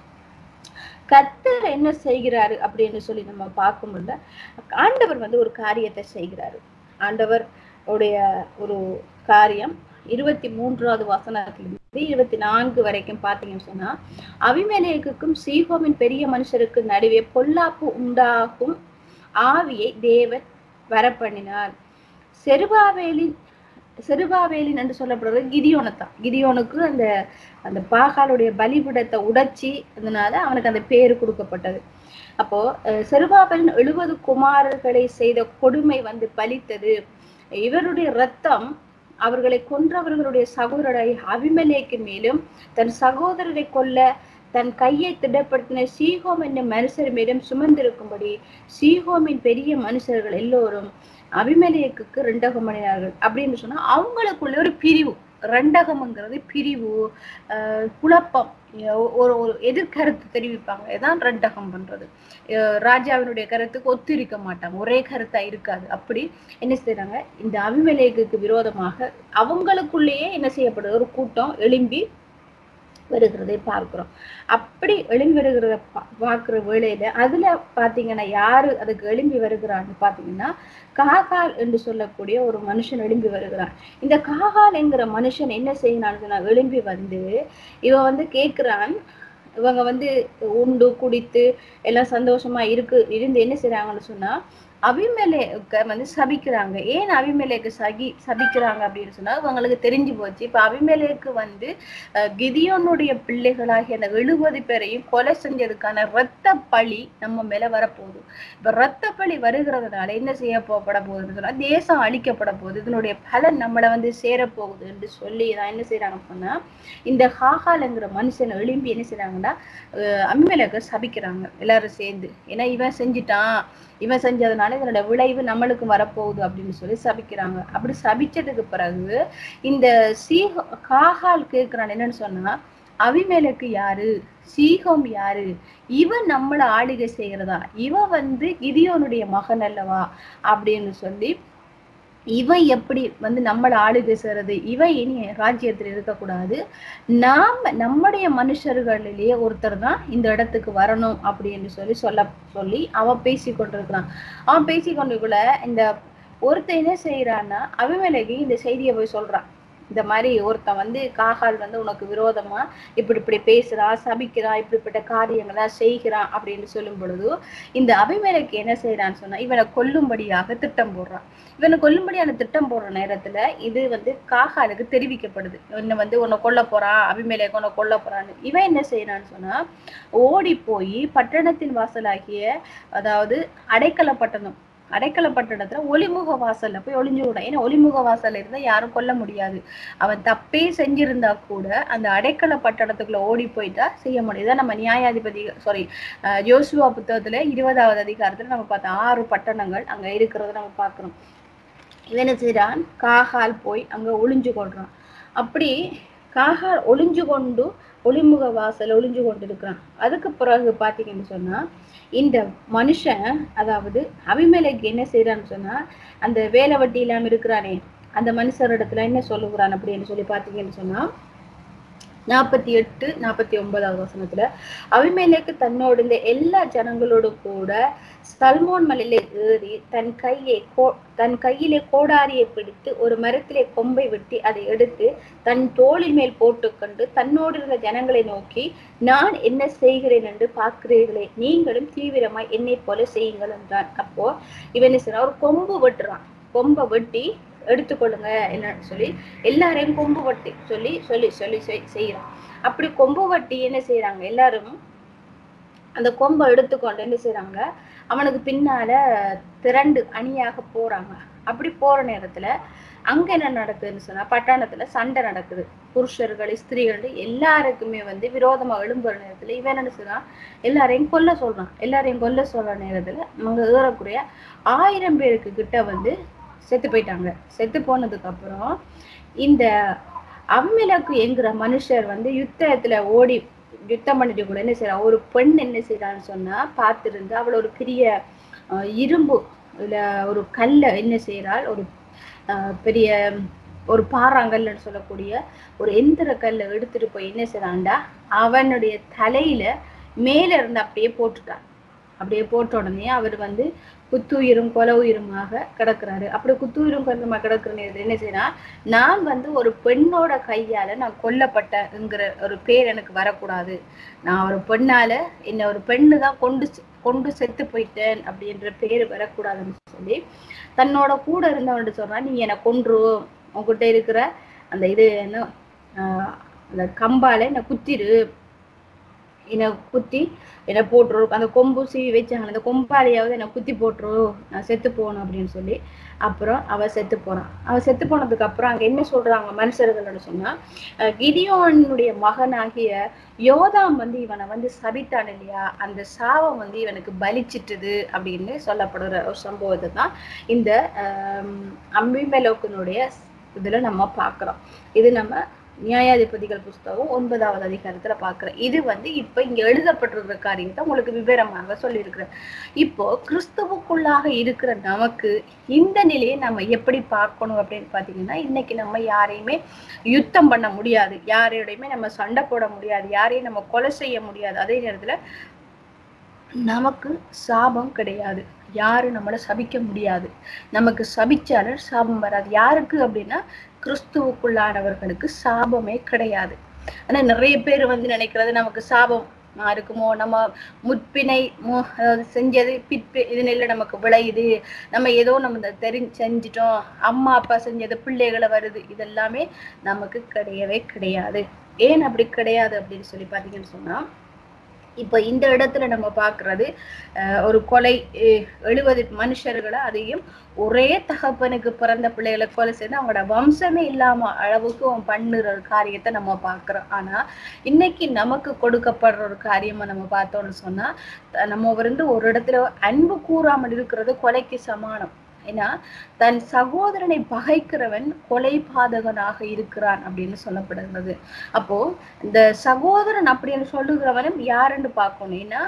கர்த்தர் என்ன செய்கிறாரு அப்படின்னு சொல்லி நம்ம பார்க்கும்போது ஆண்டவர் வந்து ஒரு காரியத்தை செய்கிறாரு ஆண்டவர் உடைய ஒரு காரியம் இருபத்தி மூன்றாவது வசனத்திலிருந்து இருபத்தி நான்கு வரைக்கும் பார்த்தீங்கன்னு சொன்னா அபிமெலேக்குக்கும் சீகோமின் பெரிய மனுஷருக்கு நடுவே பொல்லாப்பு உண்டாகும் ஆவியை தேவன் வரப்பண்ணினார் செருபாவேலின் செருபாவேலின் என்று சொல்லப்படுறது கிதியோனத்தான் கிதியோனுக்கு அந்த அந்த பாகாலுடைய பலிபிடத்தை உடைச்சி அதனால அவனுக்கு அந்த பேரு கொடுக்கப்பட்டது அப்போ அஹ், செருபாபேலின் எழுபது குமாரர்களை செய்த கொடுமை வந்து பலித்தது இவருடைய ரத்தம் அவர்களை கொன்றவர்களுடைய சகோதரரை அபிமலேக்கு மேலும் தன் சகோதரரை கொல்ல தன் கையை திடப்படுத்தின சீகோம் என்ற மனுஷர் மேலும் சுமந்திருக்கும்படி சீகோமின் பெரிய மனுஷர்கள் எல்லோரும் அபிமலேக்குக்கு ரெண்டகம் பண்ணினார்கள் அப்படின்னு சொன்னா அவங்களுக்குள்ள ஒரு பிரிவு ரெண்டகம்ங்கிறது பிரிவு ஆஹ் குழப்பம் ஒ- ஒரு ஒரு எதிர்கருத்து தெரிவிப்பாங்க இதான் ரெண்டகம் பண்றது அஹ் ராஜாவினுடைய கருத்துக்கு ஒத்திருக்க மாட்டாங்க ஒரே கருத்தா இருக்காது அப்படி என்ன செய்றாங்க இந்த அபிமலேக்குக்கு விரோதமாக அவங்களுக்குள்ளேயே என்ன செய்யப்படுது ஒரு கூட்டம் எழும்பி வருகிறதை பார்க்கிறோம் அப்படி எழும்பி வருகிறத பா- பார்க்கிற வேளையில அதுல பாத்தீங்கன்னா யாரு அதுக்கு எழும்பி வருகிறான்னு பாத்தீங்கன்னா காகால் என்று சொல்லக்கூடிய ஒரு மனுஷன் எழும்பி வருகிறான் இந்த காகால் என்கிற மனுஷன் என்ன செய்யறான்னு சொன்னா எழும்பி வந்து இவன் வந்து கேக்குறான் இவங்க வந்து உண்டு குடித்து எல்லாம் சந்தோஷமா இருக்கு இருந்து என்ன செய்றாங்கன்னு சொன்னா அபிமேலேக்க வந்து சபிக்கிறாங்க ஏன் அபிமேலேக்கு சகி சபிக்கிறாங்க அப்படின்னு சொன்னா இவங்களுக்கு தெரிஞ்சு போச்சு இப்ப அபிமேலேக்கு வந்து அஹ், கிதியோனுடைய பிள்ளைகளாகிய அந்த எழுபது பேரையும் கொலை செஞ்சதுக்கான இரத்த பழி நம்ம மேல வரப்போகுது இப்ப இரத்த பழி வருகிறதுனால என்ன செய்ய போகப்பட போகுதுன்னு சொன்னா தேசம் அழிக்கப்பட போகுது இதனுடைய பலன் நம்மளை வந்து சேரப்போகுது என்று சொல்லி தான் என்ன செய்யறாங்க சொன்னா இந்த ஹாகாலங்கிற மனுஷன் எழும்பி என்ன செய்றாங்கன்னா அஹ், அபிமேலேக்க சபிக்கிறாங்க எல்லாரும் சேர்ந்து ஏன்னா இவன் செஞ்சுட்டான் இவன் செஞ்சதுனால இதனோட விளைவு நம்மளுக்கு வரப்போகுது அப்படின்னு சொல்லி சபிக்கிறாங்க அப்படி சபிச்சதுக்கு பிறகு இந்த சீக காகால் கேக்குறான் என்னன்னு சொன்னா அவிமேலுக்கு யாரு சீகோம் யாரு இவன் நம்மள ஆளுகை செய்யறதா இவன் வந்து கிதியோனுடைய மகன் அல்லவா அப்படின்னு சொல்லி இவன் எப்படி வந்து நம்மள ஆளுகை செய்யறது இவன் இனி ராஜ்யத்தில் இருக்கக்கூடாது நாம நம்முடைய மனுஷர்களிலேயே ஒருத்தர் தான் இந்த இடத்துக்கு வரணும் அப்படின்னு சொல்லி சொல்ல சொல்லி அவன் பேசி கொண்டிருக்கிறான் அவன் பேசி கொண்டிருக்குள்ள இந்த ஒருத்தன் என்ன செய்யறான்னா அபிமேலைக்கு இந்த செய்தியை போய் சொல்றான் இந்த மாதிரி ஒருத்தன் வந்து காகால் வந்து உனக்கு விரோதமா இப்படி இப்படி பேசுறான் சபிக்கிறான் இப்படிப்பட்ட காரியங்களா செய்கிறான் அப்படின்னு சொல்லும் பொழுது இந்த அபிமேலைக்கு என்ன செய்யறான்னு சொன்னா இவனை கொல்லும்படியாக திட்டம் போடுறான் இவனை கொல்லும்படியான திட்டம் போடுற நேரத்துல இது வந்து காகாலுக்கு தெரிவிக்கப்படுது உன்னை வந்து உன்னை கொல்ல போறான் அபிமேலைக்கு உன்னை கொல்ல போறான்னு இவன் என்ன செய்யறான்னு சொன்னா ஓடி போய் பட்டணத்தின் வாசலாகிய அதாவது அடைக்கல பட்டணம் அடைக்கல பட்டணத்துல ஒளிமுக வாசல்ல போய் ஒளிஞ்சு விட ஏன்னா ஒளிமுக வாசல்ல இருந்தா யாரும் கொல்ல முடியாது அவன் தப்பே செஞ்சிருந்தா கூட அந்த அடைக்கல பட்டணத்துக்குள்ள ஓடி போயிட்டா செய்ய முடியும் இதான் நம்ம நியாயாதிபதி சாரி ஜோசுவா புத்தகத்துல இருபதாவது அதிகாரத்துல நம்ம பார்த்தோம் ஆறு பட்டணங்கள் அங்க இருக்கிறத நம்ம பார்க்கிறோம் இவன் என்ன செய்றான் காகால் போய் அங்க ஒளிஞ்சு கொள்றான் அப்படி காகால் ஒளிஞ்சு கொண்டு ஒளிமுக வாசல் ஒளிஞ்சு கொண்டு இருக்கிறான் அதுக்கு பிறகு பாத்தீங்கன்னு சொன்னா இந்த மனுஷன் அதாவது அபிமேலைக்கு என்ன செய்யறான்னு சொன்னா அந்த வேலை வட்டி இல்லாம இருக்கிறானே அந்த மனுஷரிடத்துல என்ன சொல்லுகிறான் அப்படின்னு சொல்லி பாத்தீங்கன்னு சொன்னா நாற்பத்தி எட்டு நாற்பத்தி ஒன்பதாவது வசனத்துல அபிமேலைக்கு தன்னோடு இந்த எல்லா ஜனங்களோடும் கூட சல்மோன் மலையில ஏறி தன் கையை கோ தன் கையிலே கோடாரியை பிடித்து ஒரு மரத்திலே கொம்பை வெட்டி அதை எடுத்து தன் தோளின் மேல் போட்டுக்கொண்டு தன்னோடு இருந்த ஜனங்களை நோக்கி நான் என்ன செய்கிறேன் என்று பார்க்கிறீர்களே நீங்களும் தீவிரமாய் என்னை போல செய்யுங்கள் என்றான் அப்போ இவன் என்ன செய்றான்? ஒரு கொம்பு வெட்டுறான் கொம்பை வெட்டி எடுத்துக்கொள்ளுங்க என்னன்னு சொல்லி எல்லாரையும் கொம்பு வட்டி சொல்லி சொல்லி சொல்லி செய்- செய்யறான் அப்படி கொம்பு வட்டி என்ன செய்யறாங்க எல்லாரும் அந்த கொம்பை எடுத்துக்கொண்டு என்ன செய்றாங்க அவனுக்கு பின்னால திரண்டு அணியாக போறாங்க அப்படி போற நேரத்துல அங்க என்ன நடக்குதுன்னு சொன்னா பட்டணத்துல சண்டை நடக்குது புருஷர்கள் ஸ்திரீகள் எல்லாருக்குமே வந்து விரோதமா எழும்புற நேரத்துல இவன் என்ன செய்றான் எல்லாரையும் கொல்ல சொல்றான் எல்லாரையும் கொல்ல சொல்ற நேரத்துல அங்க ஏறக்குறைய ஆயிரம் பேருக்கு கிட்ட வந்து செத்து போயிட்டாங்க செத்து போனதுக்கு அப்புறம் இந்த அம்மிலக்கு என்கிற மனுஷர் வந்து யுத்தத்துல ஓடி யுத்தம் பண்ணிட்டு கூட என்ன செய்யறா ஒரு பெண் என்ன செய்யறான்னு சொன்னா பார்த்திருந்து அவள் ஒரு பெரிய அஹ், இரும்பு இல்ல ஒரு கல்ல என்ன செய்யறாள் ஒரு அஹ், பெரிய ஒரு பாறாங்கல்லுன்னு சொல்லக்கூடிய ஒரு எந்திர கல்லை எடுத்துட்டு போய் என்ன செய்யறான்டா அவனுடைய தலையில மேல இருந்து அப்படியே போட்டுட்டான் அப்படியே போட்ட உடனே அவர் வந்து குத்துயிரும் கொல உயிருமாக கிடக்குறாரு அப்படி குத்துயிரும் கொலமா கிடக்குற நேரத்துல என்ன செய்யறான் நான் வந்து ஒரு பெண்ணோட கையால நான் கொல்லப்பட்டங்கிற ஒரு பேர் எனக்கு வரக்கூடாது நான் ஒரு பெண்ணால என்ன ஒரு பெண்ணு தான் கொண்டு செ- கொண்டு செத்து போயிட்டேன் அப்படின்ற பேர் வரக்கூடாதுன்னு சொல்லி தன்னோட கூட இருந்தவன்ட்டு சொல்றான் நீ என்னை கொன்று உன்கிட்ட இருக்கிற அந்த இது என்ன ஆஹ் அந்த கம்பால என்னை குத்திரு என்னை குத்தி என்னை போட்டுரு அந்த கொம்பு சீவி வச்சாங்க அந்த கொம்பாலையாவது என்னை குத்தி போட்டுரு நான் செத்து போகணும் அப்படின்னு சொல்லி அப்புறம் அவ செத்து போறான் அவ செத்து போனதுக்கு அப்புறம் அங்க என்ன சொல்றாங்க மனுஷர்களோட சொன்னா அஹ் கிதியோனுடைய மகனாகிய யோதாம் வந்து இவனை வந்து சபித்தான் இல்லையா அந்த சாபம் வந்து இவனுக்கு பலிச்சிட்டுது அப்படின்னு சொல்லப்படுற ஒரு சம்பவத்தை தான் இந்த ஆஹ் அம்பிமெலோக்கினுடைய இதுல நம்ம பார்க்கிறோம் இது நம்ம நியாயாதிபதிகள் புஸ்தகம் ஒன்பதாவது அதிகாரத்துல பார்க்கிறோம் இது வந்து இப்ப இங்க எழுதப்பட்டிருக்கிற காரியத்தை உங்களுக்கு விவரமாக சொல்லியிருக்கிறேன் இப்போ கிறிஸ்துவுக்குள்ளாக இருக்கிற நமக்கு இந்த நிலையை நம்ம எப்படி பார்க்கணும் அப்படின்னு பாத்தீங்கன்னா இன்னைக்கு நம்ம யாரையுமே யுத்தம் பண்ண முடியாது யாரோடையுமே நம்ம சண்டை போட முடியாது யாரையும் நம்ம கொலை செய்ய முடியாது அதே நேரத்துல நமக்கு சாபம் கிடையாது யாரு நம்மளை சபிக்க முடியாது நமக்கு சபிச்சாலும் சாபம் வராது யாருக்கு அப்படின்னா கிறிஸ்துவுக்குள்ளானவர்களுக்கு சாபமே கிடையாது ஆனா நிறைய பேர் வந்து நினைக்கிறது நமக்கு சாபம் ஆ, இருக்குமோ நம்ம முற்பினை மு- அதாவது செஞ்சது பிற்பி இதனால நமக்கு விளையுது நம்ம ஏதோ நம்ம இந்த தெரிஞ்சு செஞ்சிட்டோம் அம்மா அப்பா செஞ்சது பிள்ளைகளை வருது இதெல்லாமே நமக்கு கிடையவே கிடையாது ஏன் அப்படி கிடையாது அப்படின்னு சொல்லி பாத்தீங்கன்னு சொன்னா இப்ப இந்த இடத்துல நம்ம பார்க்கிறது அஹ், ஒரு கொலை அஹ், எழுபது மனுஷர்களை அதையும் ஒரே தகப்பனுக்கு பிறந்த பிள்ளைகளை கொலை செய்து அவங்களோட வம்சமே இல்லாம அளவுக்கு அவன் பண்ணுற ஒரு காரியத்தை நம்ம பார்க்கிறோம் ஆனா இன்னைக்கு நமக்கு கொடுக்கப்படுற ஒரு காரியமா நம்ம பார்த்தோம்னு சொன்னா த- நம்ம வந்து ஒரு இடத்துல அன்பு கூறாமல் இருக்கிறது கொலைக்கு சமானம் ஏன்னா தன் சகோதரனை பகைக்கிறவன் கொலை பாதகனாக இருக்கிறான் அப்படின்னு சொல்லப்படுகிறது அப்போ இந்த சகோதரன் அப்படின்னு சொல்லுகிறவனும் யாருன்னு பார்க்கணும் ஏன்னா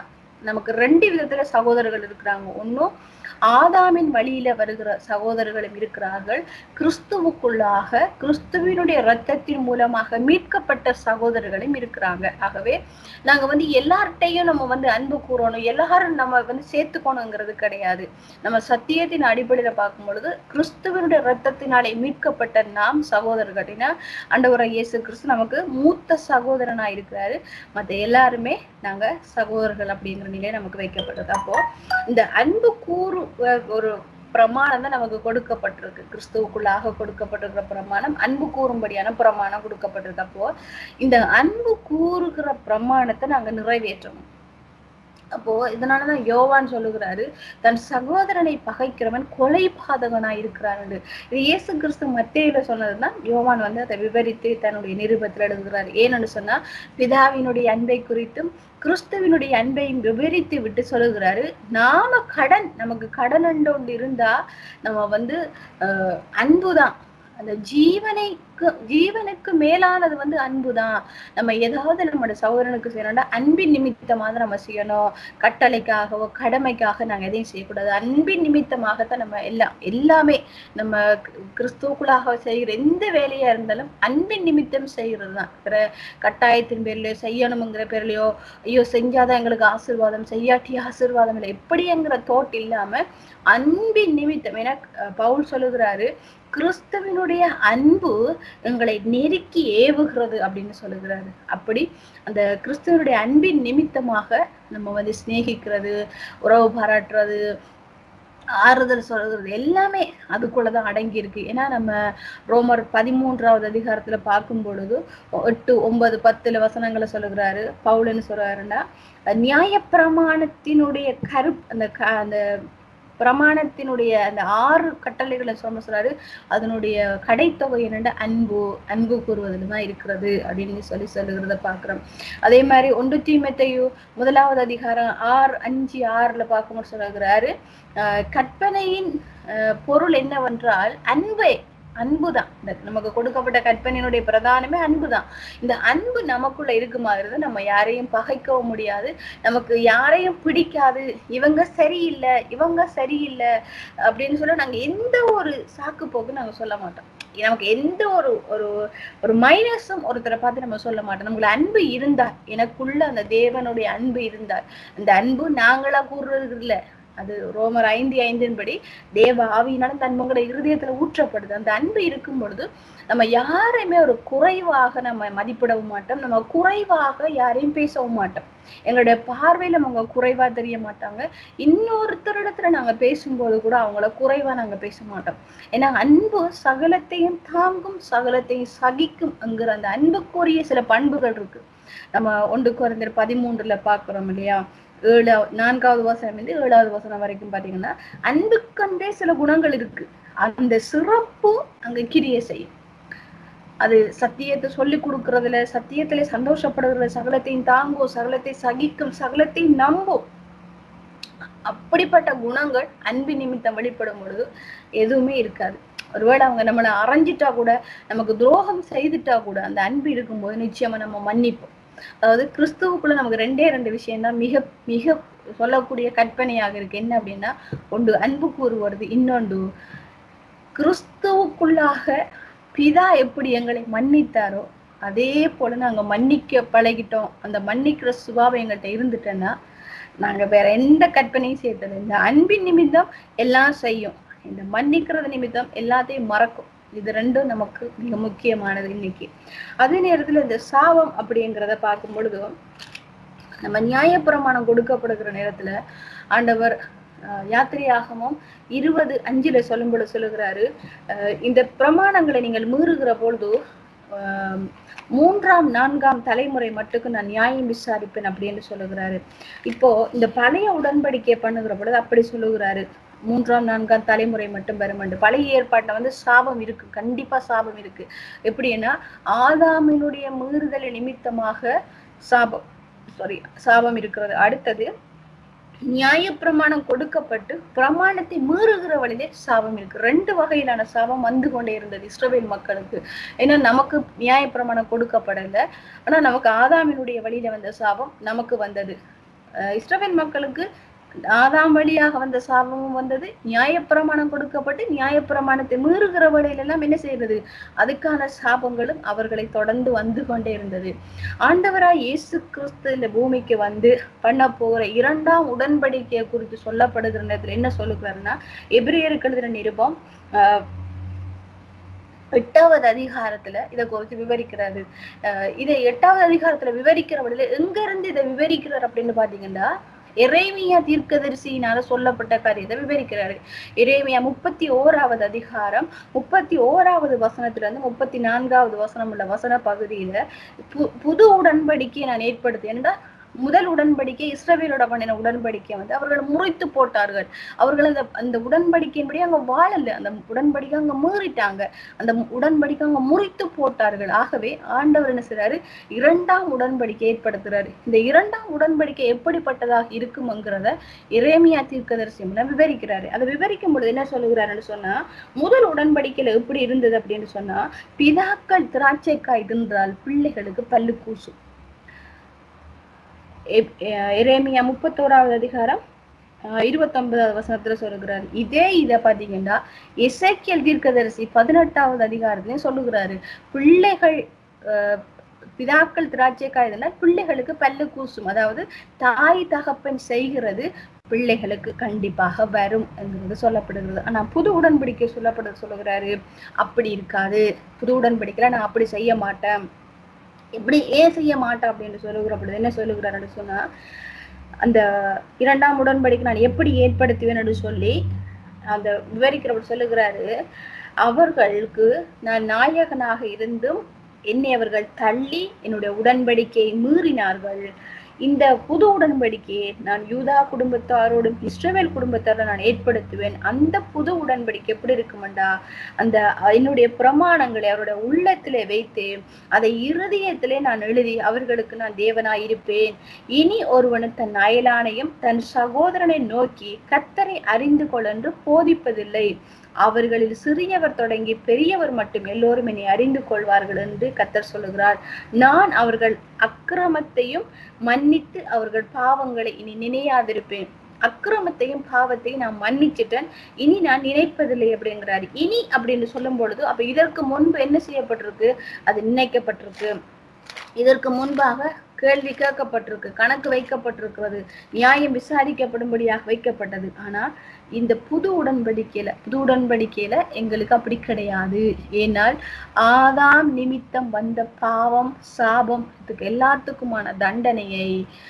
நமக்கு ரெண்டு விதத்துல சகோதரர்கள் இருக்கிறாங்க ஒன்னும் ஆதாமின் வழியில வருகிற சகோதரர்களும் இருக்கிறார்கள் கிறிஸ்துவுக்குள்ளாக கிறிஸ்துவினுடைய இரத்தத்தின் மூலமாக மீட்கப்பட்ட சகோதரர்களும் இருக்கிறாங்க ஆகவே நாங்க வந்து எல்லார்ட்டையும் நம்ம வந்து அன்பு கூறணும் எல்லாரும் நம்ம வந்து சேர்த்துக்கணுங்கிறது கிடையாது நம்ம சத்தியத்தின் அடிப்படையில பார்க்கும் பொழுது கிறிஸ்துவனுடைய இரத்தத்தினாலே மீட்கப்பட்ட நாம் சகோதரர்களினா ஆண்டவர இயேசு கிறிஸ்து நமக்கு மூத்த சகோதரனா இருக்கிறாரு மத்த எல்லாருமே நாங்க சகோதரர்கள் அப்படிங்கிற நிலை நமக்கு வைக்கப்பட்டது அப்போ இந்த அன்பு கூறு அஹ், ஒரு பிரமாணம் தான் நமக்கு கொடுக்கப்பட்டிருக்கு கிறிஸ்துவுக்குள்ளாக கொடுக்கப்பட்டிருக்கிற பிரமாணம் அன்பு கூறும்படியான பிரமாணம் கொடுக்கப்பட்டிருக்கு அப்போ இந்த அன்பு கூறுகிற பிரமாணத்தை நாங்க நிறைவேற்றணும் அப்போ இதனாலதான் யோவான் சொல்லுகிறாரு தன் சகோதரனை பகைக்கிறவன் கொலை பாதகனா இருக்கிறான் இது இயேசு கிறிஸ்து மத்தியில சொன்னதுதான் யோவான் வந்து அதை விவரித்து தன்னுடைய நிருபத்தில் எழுதுகிறார் ஏன்னு சொன்னா பிதாவினுடைய அன்பை குறித்தும் கிறிஸ்துவினுடைய அன்பையும் விவரித்து விட்டு சொல்லுகிறாரு நாம கடன் நமக்கு கடன் அண்டு ஒன்று இருந்தா நம்ம வந்து அஹ், அன்புதான் அந்த ஜீவனைக்கு ஜீவனுக்கு மேலானது வந்து அன்புதான் நம்ம ஏதாவது நம்மளோட சகோதரனுக்கு செய்யணும்னா அன்பின் நிமித்தமாக தான் நம்ம செய்யணும் கட்டளைக்காகவோ கடமைக்காக நாங்க எதையும் செய்யக்கூடாது அன்பின் நிமித்தமாகத்தான் நம்ம எல்லாம் எல்லாமே நம்ம கி- கிறிஸ்துவுக்குள்ளாக செய்கிற எந்த வேலையா இருந்தாலும் அன்பின் நிமித்தம் செய்யறது தான் வேற கட்டாயத்தின் பேர்லயோ செய்யணுங்கிற பேர்லயோ ஐயோ செஞ்சாதான் எங்களுக்கு ஆசீர்வாதம் செய்யாட்டி ஆசீர்வாதம் இல்லை எப்படிங்கிற தோட் இல்லாம அன்பின் நிமித்தம் ஏன்னா அஹ், பவுல் சொல்லுகிறாரு கிறிஸ்துவினுடைய அன்பு எங்களை நெருக்கி ஏவுகிறது அப்படின்னு சொல்லுகிறாரு அப்படி அந்த கிறிஸ்துவனுடைய அன்பின் நிமித்தமாக நம்ம வந்து சிநேகிக்கிறது உறவு பாராட்டுறது ஆறுதல் சொல்றது எல்லாமே அதுக்குள்ளதான் அடங்கி இருக்கு ஏன்னா நம்ம ரோமர் பதிமூன்றாவது அதிகாரத்துல பார்க்கும் பொழுது எட்டு ஒன்பது பத்துல வசனங்களை சொல்லுகிறாரு பவுலன்னு சொல்றாருன்னா நியாயப்பிரமாணத்தினுடைய கரு அந்த க- அந்த பிரமாணத்தினுடைய அந்த ஆறு கட்டளைகளை சொல்ல சொல்றாரு அதனுடைய கடைத்தொகை என்னென்ன அன்பு அன்பு கூறுவதில் தான் இருக்கிறது அப்படின்னு சொல்லி சொல்லுகிறத பார்க்கிறோம் அதே மாதிரி ஒன்று தீமத்தையு முதலாவது அதிகாரம் ஆறு அஞ்சு ஆறுல பார்க்கும்போது சொல்லுகிறாரு ஆஹ் கற்பனையின் ஆஹ் பொருள் என்னவென்றால் அன்பே அன்புதான் இந்த நமக்கு கொடுக்கப்பட்ட கற்பனையினுடைய பிரதானமே அன்புதான் இந்த அன்பு நமக்குள்ள இருக்குமாகிறது நம்ம யாரையும் பகைக்கவும் முடியாது நமக்கு யாரையும் பிடிக்காது இவங்க சரியில்லை இவங்க சரியில்லை அப்படின்னு சொல்ல நாங்க எந்த ஒரு சாக்கு போக்கு நாங்க சொல்ல மாட்டோம் நமக்கு எந்த ஒரு ஒரு ஒரு மைனஸும் ஒருத்தரை பார்த்து நம்ம சொல்ல மாட்டோம் நமக்கு அன்பு இருந்தால் எனக்குள்ள அந்த தேவனுடைய அன்பு இருந்தால் அந்த அன்பு நாங்களா கூறுறது இல்ல அது ரோமர் ஐந்து ஐந்தின் படி தேவ ஆவியினாலும் தன்மங்களோட இருதயத்துல ஊற்றப்படுது அந்த அன்பு இருக்கும் பொழுது நம்ம யாரையுமே ஒரு குறைவாக நம்ம மதிப்பிடவும் மாட்டோம் நம்ம குறைவாக யாரையும் பேசவும் மாட்டோம் எங்களுடைய பார்வையில அவங்க குறைவா தெரிய மாட்டாங்க இன்னொருத்தரிடத்துல நாங்க பேசும்போது கூட அவங்கள குறைவா நாங்க பேச மாட்டோம் ஏன்னா அன்பு சகலத்தையும் தாங்கும் சகலத்தையும் சகிக்கும் என்கிற அந்த அன்புக்குரிய சில பண்புகள் இருக்கு நம்ம ஒன்று குறைந்தர் பதிமூன்றுல பாக்குறோம் இல்லையா ஏழாவது நான்காவது வசனம் இருந்து ஏழாவது வசனம் வரைக்கும் பாத்தீங்கன்னா அன்புக்கண்டே சில குணங்கள் இருக்கு அந்த சிறப்பு அங்க கிரிய செய்யும் அது சத்தியத்தை சொல்லி கொடுக்கறதுல சத்தியத்திலே சந்தோஷப்படுகிற சகலத்தையும் தாங்கும் சகலத்தை சகிக்கும் சகலத்தை நம்பும் அப்படிப்பட்ட குணங்கள் அன்பு நிமித்தம் வெளிப்படும் பொழுது எதுவுமே இருக்காது ஒருவேளை அவங்க நம்மளை அரைஞ்சிட்டா கூட நமக்கு துரோகம் செய்துட்டா கூட அந்த அன்பு இருக்கும்போது நிச்சயமா நம்ம மன்னிப்போம் அதாவது கிறிஸ்துவுக்குள்ள நமக்கு ரெண்டே ரெண்டு விஷயம் தான் மிக மிக சொல்லக்கூடிய கற்பனையாக இருக்கு என்ன அப்படின்னா ஒன்று அன்பு கூறுவது இன்னொன்று கிறிஸ்துவுக்குள்ளாக பிதா எப்படி எங்களை மன்னித்தாரோ அதே போல நாங்க மன்னிக்க பழகிட்டோம் அந்த மன்னிக்கிற சுபாவம் எங்கள்கிட்ட இருந்துட்டேன்னா நாங்க வேற எந்த கற்பனையும் சேர்த்தது இந்த அன்பின் நிமித்தம் எல்லாம் செய்யும் இந்த மன்னிக்கிறது நிமித்தம் எல்லாத்தையும் மறக்கும் இது ரெண்டும் நமக்கு மிக முக்கியமானது இன்னைக்கு அதே நேரத்துல இந்த சாபம் அப்படிங்கிறத பார்க்கும் பொழுது நம்ம நியாயப்பிரமாணம் கொடுக்கப்படுகிற நேரத்துல ஆண்டவர் அஹ், யாத்திரையாகமும் இருபது அஞ்சுல சொல்லும்போது சொல்லுகிறாரு அஹ், இந்த பிரமாணங்களை நீங்கள் மீறுகிற பொழுது ஆஹ், மூன்றாம் நான்காம் தலைமுறை மட்டுக்கு நான் நியாயம் விசாரிப்பேன் அப்படின்னு சொல்லுகிறாரு இப்போ இந்த பழைய உடன்படிக்கை பண்ணுகிற பொழுது அப்படி சொல்லுகிறாரு மூன்றாம் நான்காம் தலைமுறை மட்டும் பெருமண்டு பழைய ஏற்பாட்டுல வந்து சாபம் இருக்கு கண்டிப்பா சாபம் இருக்கு எப்படின்னா ஆதாமினுடைய மீறுதல் நிமித்தமாக சாபம் சாரி சாபம் இருக்கிறது அடுத்தது நியாயப்பிரமாணம் கொடுக்கப்பட்டு பிரமாணத்தை மீறுகிற வழியிலே சாபம் இருக்கு ரெண்டு வகையிலான சாபம் வந்து கொண்டே இருந்தது இஸ்ரவேல் மக்களுக்கு ஏன்னா நமக்கு நியாயப்பிரமாணம் கொடுக்கப்படல ஆனா நமக்கு ஆதாமினுடைய வழியில வந்த சாபம் நமக்கு வந்தது அஹ் இஸ்ரவேல் மக்களுக்கு ஆதாம் வழியாக வந்த சாபமும் வந்தது நியாயப்பிரமாணம் கொடுக்கப்பட்டு நியாயப்பிரமாணத்தை மீறுகிற வழியில எல்லாம் என்ன செய்யறது அதுக்கான சாபங்களும் அவர்களை தொடர்ந்து வந்து கொண்டே இருந்தது ஆண்டவராய் இயேசு கிறிஸ்து இந்த பூமிக்கு வந்து பண்ண போகிற இரண்டாம் உடன்படிக்கையை குறித்து சொல்லப்படுகிற நேரத்துல என்ன சொல்லுகிறாருன்னா எபிரேயருக்கு எழுதின நிருபம் ஆஹ் எட்டாவது அதிகாரத்துல இதை குறித்து விவரிக்கிறாரு அஹ் இதை எட்டாவது அதிகாரத்துல விவரிக்கிற வழியில எங்க இருந்து இதை விவரிக்கிறார் அப்படின்னு பாத்தீங்கன்னா எரேமியா தீர்க்கதரிசியினால சொல்லப்பட்ட காரியத்தை விவரிக்கிறாரு எரேமியா முப்பத்தி ஓராவது அதிகாரம் முப்பத்தி ஓராவது வசனத்துல இருந்து முப்பத்தி நான்காவது வசனம் உள்ள வசன பகுதியில பு- புது உடன்படிக்கையை நான் ஏற்படுத்தி ஏன்னா முதல் உடன்படிக்கை இஸ்ரவேலோட பண்ணின உடன்படிக்கை வந்து அவர்கள் முறித்து போட்டார்கள் அவர்கள் அந்த அந்த உடன்படிக்கையின்படி அங்க வாழல அந்த உடன்படிக்கை அங்க மீறிட்டாங்க அந்த உடன்படிக்கை அங்க முறித்து போட்டார்கள் ஆகவே ஆண்டவர் என்ன செய்றாரு இரண்டாம் உடன்படிக்கை ஏற்படுத்துறாரு இந்த இரண்டாம் உடன்படிக்கை எப்படிப்பட்டதாக இருக்கும்ங்கிறத இறைமையா தீர்க்கதரிசி மூலம் விவரிக்கிறாரு அதை விவரிக்கும் பொழுது என்ன சொல்லுகிறாருன்னு சொன்னா முதல் உடன்படிக்கையில எப்படி இருந்தது அப்படின்னு சொன்னா பிதாக்கள் திராட்சைக்காய் இருந்தால் பிள்ளைகளுக்கு பல்லு கூசும் எப்- அஹ் எரேமியா முப்பத்தோராவது அதிகாரம் அஹ் இருபத்தொன்பதாவது வசனத்துல சொல்லுகிறாரு இதே இத பாத்தீங்கன்னா எசேக்கியல் தீர்க்கதரிசி பதினெட்டாவது அதிகாரத்திலையும் சொல்லுகிறாரு பிள்ளைகள் அஹ், பிதாக்கள் திராட்சைக்காய் இருந்தால் பிள்ளைகளுக்கு பல்லு கூசும் அதாவது தாய் தகப்பன் செய்கிறது பிள்ளைகளுக்கு கண்டிப்பாக வரும் என்கிறது சொல்லப்படுகிறது ஆனா புது உடன்படிக்கை சொல்லப்படுறது சொல்லுகிறாரு அப்படி இருக்காது புது உடன்படிக்கையில நான் அப்படி செய்ய மாட்டேன் இப்படி ஏன் செய்ய மாட்டேன் அப்படின்னு சொல்லுகிற பொழுது என்ன சொல்லுகிறாருன்னு சொன்னா அந்த இரண்டாம் உடன்படிக்கை நான் எப்படி ஏற்படுத்துவேன்னு சொல்லி அந்த விவரிக்கிறவர் சொல்லுகிறாரு அவர்களுக்கு நான் நாயகனாக இருந்தும் என்னை அவர்கள் தள்ளி என்னுடைய உடன்படிக்கையை மீறினார்கள் இந்த புது உடன்படிக்கையை நான் யூதா குடும்பத்தாரோடும் இஸ்ரவேல் குடும்பத்தாரோட நான் ஏற்படுத்துவேன் அந்த புது உடன்படிக்கை எப்படி இருக்குமெண்டா அந்த என்னுடைய பிரமாணங்களை அவருடைய உள்ளத்திலே வைத்து அதை இருதயத்திலே நான் எழுதி அவர்களுக்கு நான் தேவனாய் இருப்பேன் இனி ஒருவன் தன் அயலானையும் தன் சகோதரனை நோக்கி கத்தரை அறிந்து கொள் என்று போதிப்பதில்லை அவர்களில் சிறியவர் தொடங்கி பெரியவர் மட்டும் எல்லோரும் என்னை அறிந்து கொள்வார்கள் என்று கத்தர் சொல்லுகிறார் நான் அவர்கள் அக்கிரமத்தையும் மன்னித்து அவர்கள் பாவங்களை இனி நினையாதிருப்பேன் அக்கிரமத்தையும் பாவத்தையும் நான் மன்னிச்சிட்டேன் இனி நான் நினைப்பதில்லை அப்படிங்கிறாரு இனி அப்படின்னு சொல்லும் பொழுது அப்ப இதற்கு முன்பு என்ன செய்யப்பட்டிருக்கு அது நினைக்கப்பட்டிருக்கு இதற்கு முன்பாக கேள்வி கேட்கப்பட்டிருக்கு கணக்கு வைக்கப்பட்டிருக்கிறது நியாயம் விசாரிக்கப்படும்படியாக வைக்கப்பட்டது ஆனா இந்த புது உடன்படிக்கையில புது உடன்படிக்கையில எங்களுக்கு அப்படி கிடையாது ஏனால் ஆதாம் நிமித்தம் வந்த பாவம் சாபம் இதுக்கு எல்லாத்துக்குமான தண்டனையை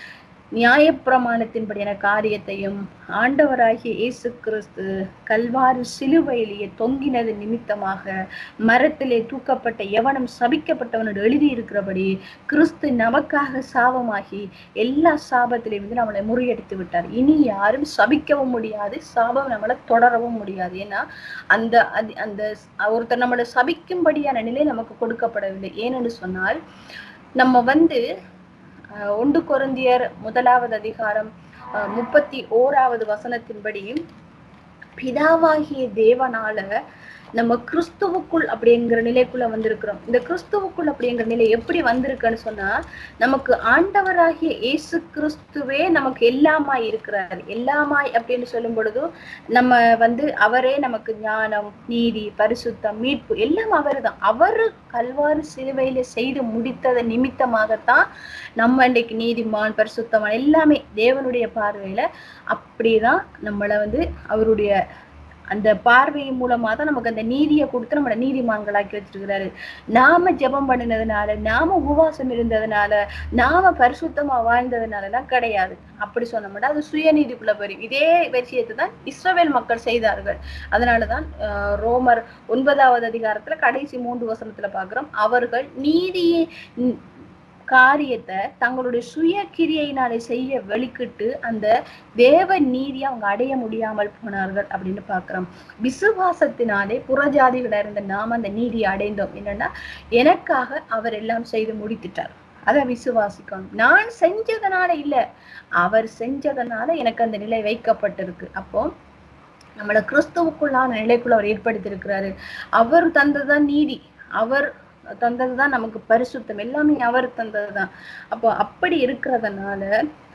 நியாயப்பிரமாணத்தின்படியான காரியத்தையும் ஆண்டவராகிய இயேசு கிறிஸ்து கல்வாரி சிலுவையிலேயே தொங்கினது நிமித்தமாக மரத்திலே தூக்கப்பட்ட எவனும் சபிக்கப்பட்டவனோடு எழுதியிருக்கிறபடி கிறிஸ்து நமக்காக சாபமாகி எல்லா சாபத்திலையும் வந்து நம்மளை முறியடித்து விட்டார் இனி யாரும் சபிக்கவும் முடியாது சாபம் நம்மளை தொடரவும் முடியாது ஏன்னா அந்த அது- அந்த ஒருத்தர் நம்மளை சபிக்கும்படியான நிலை நமக்கு கொடுக்கப்படவில்லை ஏனென்று சொன்னால் நம்ம வந்து அஹ், ஒன்று கொரிந்தியர் முதலாவது அதிகாரம் அஹ், முப்பத்தி ஓராவது வசனத்தின்படி பிதாவாகிய தேவனால நம்ம கிறிஸ்துவுக்குள் அப்படிங்கிற நிலைக்குள்ள வந்திருக்கிறோம் இந்த கிறிஸ்துவுக்குள் அப்படிங்கிற நிலை எப்படி வந்திருக்குன்னு சொன்னா நமக்கு ஆண்டவராகிய இயேசு கிறிஸ்துவே நமக்கு எல்லாமாய் இருக்கிறார் எல்லாமாய் அப்படின்னு சொல்லும் பொழுது நம்ம வந்து அவரே நமக்கு ஞானம் நீதி பரிசுத்தம் மீட்பு எல்லாம் அவர்தான் அவரு கல்வாரி சிலுவையில செய்து முடித்தத நிமித்தமாகத்தான் நம்ம இன்றைக்கு நீதிமான் பரிசுத்தமான் எல்லாமே தேவனுடைய பார்வையில அப்படிதான் நம்மளை வந்து அவருடைய அந்த பார்வையின் மூலமா தான் நமக்கு அந்த நீதியை கொடுத்து நம்மள நீதிமான்களாக்கி வச்சிருக்கிறாரு நாம ஜெபம் பண்ணினதுனால நாம உபவாசம் இருந்ததுனால நாம பரிசுத்தமா வாழ்ந்ததுனால எல்லாம் கிடையாது அப்படி சொன்னோம்னா அது சுயநீதிக்குள்ள போயிடும் இதே விஷயத்தை தான் இஸ்ரவேல் மக்கள் செய்தார்கள் அதனாலதான் அஹ், ரோமர் ஒன்பதாவது அதிகாரத்துல கடைசி மூன்று வசனத்துல பாக்குறோம் அவர்கள் நீதியை ந- காரியத்தை தங்களுடைய சுய கிரியையினாலே செய்ய வெளிக்கிட்டு அந்த தேவ நீதியை அவங்க அடைய முடியாமல் போனார்கள் அப்படின்னு பார்க்கிறோம் விசுவாசத்தினாலே புறஜாதிகள இருந்த நாம அந்த நீதியை அடைந்தோம் என்னன்னா எனக்காக அவர் எல்லாம் செய்து முடித்துட்டார் அதை விசுவாசிக்கணும் நான் செஞ்சதனால இல்ல அவர் செஞ்சதனால எனக்கு அந்த நிலை வைக்கப்பட்டிருக்கு அப்போ நம்மள கிறிஸ்துவுக்குள்ளான நிலைக்குள்ள அவர் ஏற்படுத்தியிருக்கிறாரு அவர் தந்ததுதான் நீதி அவர் தந்ததுதான் நமக்கு பரிசுத்தம் எல்லாமே அவர் தந்ததுதான் அப்போ அப்படி இருக்கிறதுனால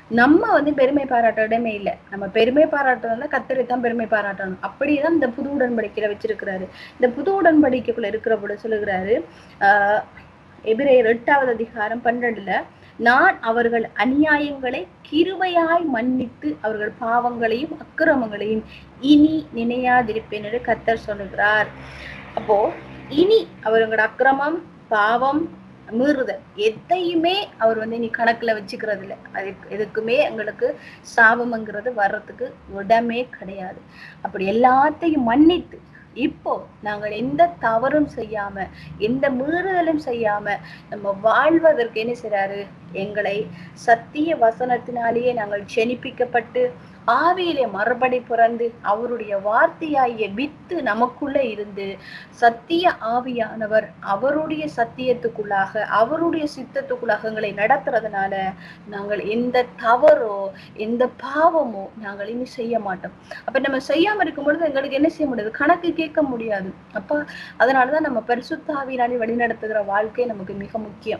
நம்ம வந்து பெருமை பாராட்ட இடமே இல்லை நம்ம பெருமை பாராட்டணும்னா கத்தரை தான் பெருமை பாராட்டணும் அப்படிதான் இந்த புது உடன்படிக்கையில வச்சிருக்கிறாரு இந்த புது உடன்படிக்கைக்குள்ள இருக்கிற பொழுது சொல்லுகிறாரு ஆஹ் எபிரேயர் எட்டாவது அதிகாரம் பன்னெண்டுல நான் அவர்கள் அநியாயங்களை கிருபையாய் மன்னித்து அவர்கள் பாவங்களையும் அக்கிரமங்களையும் இனி நினையாதிருப்பேன் என்று கத்தர் சொல்லுகிறார் அப்போ இனி அவர்களோட அக்கிரமம் பாவம் மீறுதல் எதையுமே அவர் வந்து இனி கணக்குல வச்சுக்கிறது இல்லை அதுக்கு எதுக்குமே எங்களுக்கு சாபம்ங்கிறது வர்றதுக்கு இடமே கிடையாது அப்படி எல்லாத்தையும் மன்னித்து இப்போ நாங்கள் எந்த தவறும் செய்யாம எந்த மீறுதலும் செய்யாம நம்ம வாழ்வதற்கு என்ன செய்றாரு எங்களை சத்திய வசனத்தினாலேயே நாங்கள் செனிப்பிக்கப்பட்டு ஆவியிலே மறுபடி பிறந்து அவருடைய வார்த்தையாகிய வித்து நமக்குள்ள இருந்து சத்திய ஆவியானவர் அவருடைய சத்தியத்துக்குள்ளாக அவருடைய சித்தத்துக்குள்ளாக எங்களை நடத்துறதுனால நாங்கள் எந்த தவறோ எந்த பாவமோ நாங்கள் இனி செய்ய மாட்டோம் அப்ப நம்ம செய்யாம இருக்கும் பொழுது எங்களுக்கு என்ன செய்ய முடியாது கணக்கு கேட்க முடியாது அப்ப அதனாலதான் நம்ம பரிசுத்தாவினாலே வழிநடத்துகிற வாழ்க்கை நமக்கு மிக முக்கியம்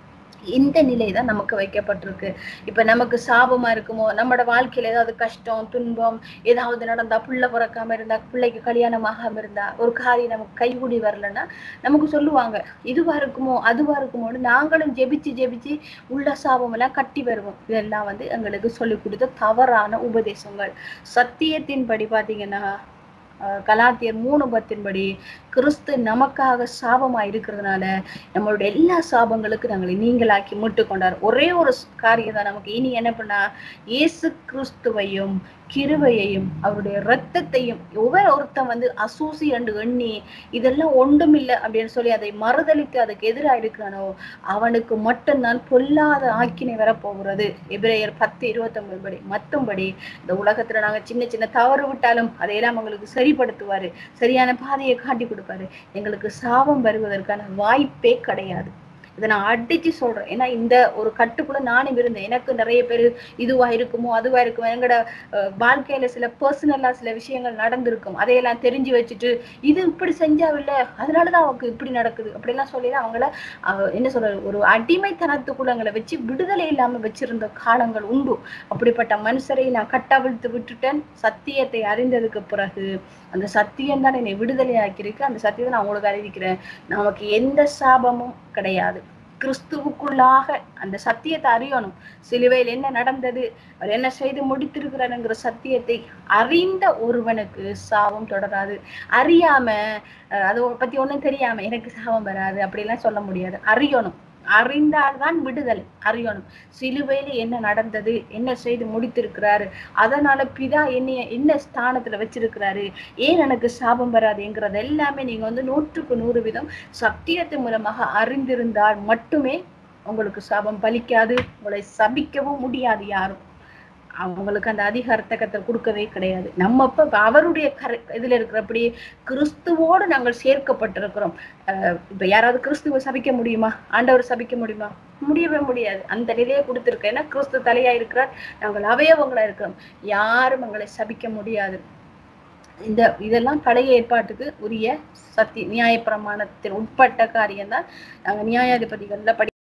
இந்த நிலை தான் நமக்கு வைக்கப்பட்டிருக்கு இப்ப நமக்கு சாபமா இருக்குமோ நம்மளோட வாழ்க்கையில ஏதாவது கஷ்டம் துன்பம் ஏதாவது நடந்தா புள்ள பிறக்காம இருந்தா பிள்ளைக்கு கல்யாணம் ஆகாம இருந்தா ஒரு காரியம் நமக்கு கைகூடி வரலன்னா நமக்கு சொல்லுவாங்க இதுவா இருக்குமோ அதுவா இருக்குமோன்னு நாங்களும் ஜெபிச்சு ஜெபிச்சு உள்ள சாபம் எல்லாம் கட்டி வருவோம் இதெல்லாம் வந்து எங்களுக்கு சொல்லி கொடுத்த தவறான உபதேசங்கள் சத்தியத்தின்படி பாத்தீங்கன்னா அஹ் கலாத்தியர் மூணு பத்தின்படி கிறிஸ்து நமக்காக சாபமா இருக்கிறதுனால நம்மளுடைய எல்லா சாபங்களுக்கு நாங்களை நீங்களாக்கி மீட்டு கொண்டார் ஒரே ஒரு காரியம் தான் நமக்கு இனி என்ன பண்ணா இயேசு கிறிஸ்துவையும் கிருபையையும் அவருடைய இரத்தத்தையும் ஒவ்வொரு ஒருத்தன் வந்து அசூசி என்று எண்ணி இதெல்லாம் ஒன்றுமில்லை அப்படின்னு சொல்லி அதை மறுதளித்து அதுக்கு எதிராக இருக்கிறானோ அவனுக்கு மட்டும்தான் பொல்லாத ஆக்கினை வரப்போகிறது எபிரேயர் பத்து இருபத்தொன்பது படி மத்தும்படி இந்த உலகத்துல நாங்க சின்ன சின்ன தவறு விட்டாலும் அதையெல்லாம் உங்களுக்கு சரிப்படுத்துவாரு சரியான பாதையை காட்டி கொடுப்பாரு எங்களுக்கு சாபம் வருவதற்கான வாய்ப்பே கிடையாது இதை நான் அடிச்சு சொல்றேன் ஏன்னா இந்த ஒரு கட்டுக்குள்ள நானும் இருந்தேன் எனக்கு நிறைய பேர் இதுவா இருக்குமோ அதுவா இருக்குமோ எங்களோட அஹ், வாழ்க்கையில சில பர்சனலா சில விஷயங்கள் நடந்திருக்கும் அதையெல்லாம் தெரிஞ்சு வச்சுட்டு இது இப்படி செஞ்சாவில்ல அதனாலதான் அவங்களுக்கு இப்படி நடக்குது அப்படிலாம் சொல்லி தான் அவங்கள அஹ், என்ன சொல்றது ஒரு அடிமைத்தனத்துக்குள்ள எங்களை வச்சு விடுதலை இல்லாம வச்சிருந்த காலங்கள் உண்டு அப்படிப்பட்ட மனுஷரை நான் கட்டவிழ்த்து விட்டுட்டேன் சத்தியத்தை அறிந்ததுக்கு பிறகு அந்த சத்தியம் தான் என்னை விடுதலை ஆக்கியிருக்கு அந்த சத்தியத்தை நான் உங்களுக்கு அறிவிக்கிறேன் நமக்கு எந்த சாபமும் கிடையாது கிறிஸ்துவுக்குள்ளாக அந்த சத்தியத்தை அறியணும் சிலுவையில் என்ன நடந்தது அவர் என்ன செய்து முடித்திருக்கிறாருங்கிற சத்தியத்தை அறிந்த ஒருவனுக்கு சாபம் தொடராது அறியாம அஹ், அதை பத்தி ஒண்ணும் தெரியாம எனக்கு சாபம் வராது அப்படிலாம் சொல்ல முடியாது அறியணும் அறிந்தால்தான் விடுதலை அறியணும் சிலுவையில என்ன நடந்தது என்ன செய்து முடித்திருக்கிறாரு அதனால பிதா என்னைய என்ன ஸ்தானத்துல வச்சிருக்கிறாரு ஏன் எனக்கு சாபம் வராதுங்கிறது எல்லாமே நீங்க வந்து நூற்றுக்கு நூறு வீதம் சத்தியத்தின் மூலமாக அறிந்திருந்தால் மட்டுமே உங்களுக்கு சாபம் பலிக்காது உங்களை சபிக்கவும் முடியாது யாரும் அவங்களுக்கு அந்த அதிகாரத்தை கத்தர் கொடுக்கவே கிடையாது நம்ம இப்ப அவருடைய கரை இதுல இருக்கிறபடி கிறிஸ்துவோடு நாங்கள் சேர்க்கப்பட்டிருக்கிறோம் அஹ் இப்ப யாராவது கிறிஸ்துவை சபிக்க முடியுமா ஆண்டவர் சபிக்க முடியுமா முடியவே முடியாது அந்த நிலையை கொடுத்திருக்க ஏன்னா கிறிஸ்து தலையா இருக்கிறார் நாங்கள் அவயவங்களா இருக்கிறோம் யாரும் எங்களை சபிக்க முடியாது இந்த இதெல்லாம் பழைய ஏற்பாட்டுக்கு உரிய சத்தி நியாயப்பிரமாணத்தின் உட்பட்ட காரியம்தான் நாங்க நியாயாதிபதிகள்ல படி